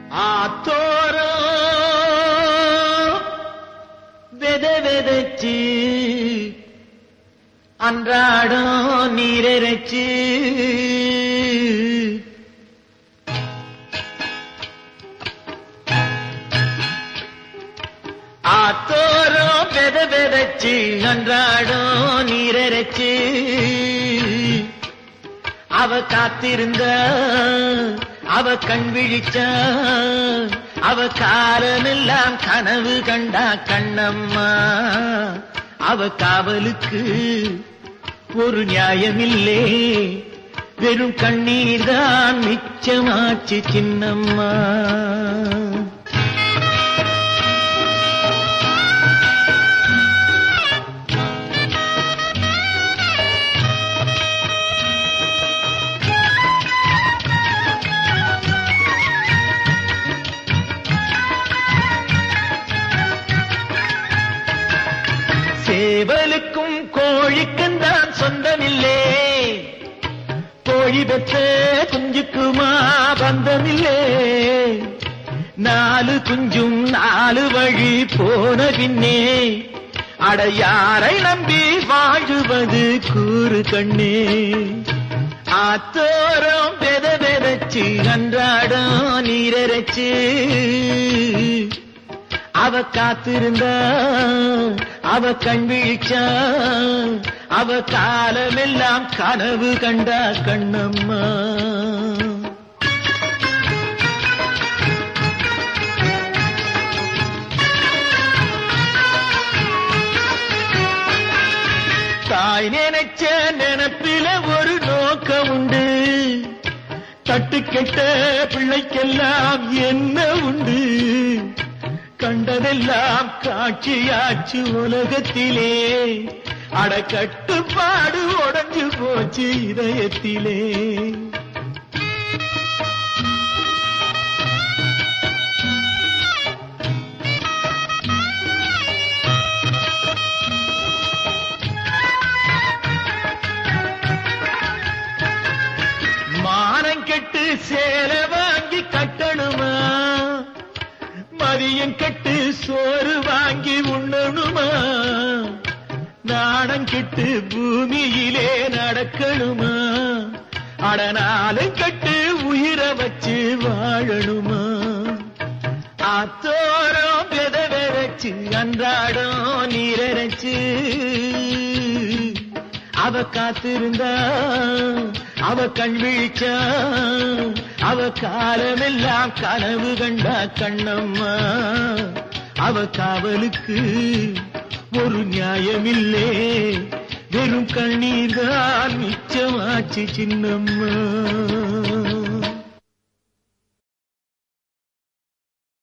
ஆத்தோரோ வெத வெதச்சு அன்றாடம் நீரரைச்சு ஆத்தோரோ வெத வெதச்சு அன்றாடம் நீரரைச்சு அவ காத்திருந்த அவ கண் விழிச்சா அவ காலமெல்லாம் கனவு கண்டா கண்ணம்மா அவ காவலுக்கு ஒரு நியாயமில்லே வெறும் கண்ணீர் தான் மிச்சமாச்சு சின்னம்மா சேவலுக்கும் கோழிக்கும் தான் சொந்தமில்லே கோழி பெற்ற குஞ்சுக்குமா பந்தமில்லே நாலு குஞ்சும் நாலு வழி போன பின்னே அட யாரை நம்பி வாழுவது கூறு கண்ணே ஆத்தோரம் பெத பெதச்சு அன்றாடம் நீரரைச்சு அவ காத்திருந்தா அவ கண் விழிச்சா அவ காலமெல்லாம் கனவு கண்டா கண்ணம்மா தாய் நினைச்ச நினைப்பில ஒரு நோக்கம் உண்டு தட்டு கெட்ட பிள்ளைக்கெல்லாம் என்ன உண்டு கண்டதெல்லாம் காட்சியாச்சு உலகத்திலே அடக்கட்டுப்பாடு உடஞ்சு போச்சு இதயத்திலே மானம் கெட்டு சேல வாங்கி கட்டணுமா மதியம் கெட்டு சோறு வாங்கி உண்ணணுமா நாணம் கெட்டு பூமியிலே நடக்கணுமா அடனாலும் கட்டு உயிரை வச்சு வாழணுமா ஆத்தோரம் வெத வெதச்சு அன்றாடம் நீரரைச்சு அவ காத்திருந்தா அவ கண் விழிச்சா அவ காலமெல்லாம் கனவு கண்டா கண்ணம்மா அவ காவலுக்கு ஒரு நியாயமில்லே வெறும் கண்ணீர் தான் மிச்சமாச்சு சின்னம்மா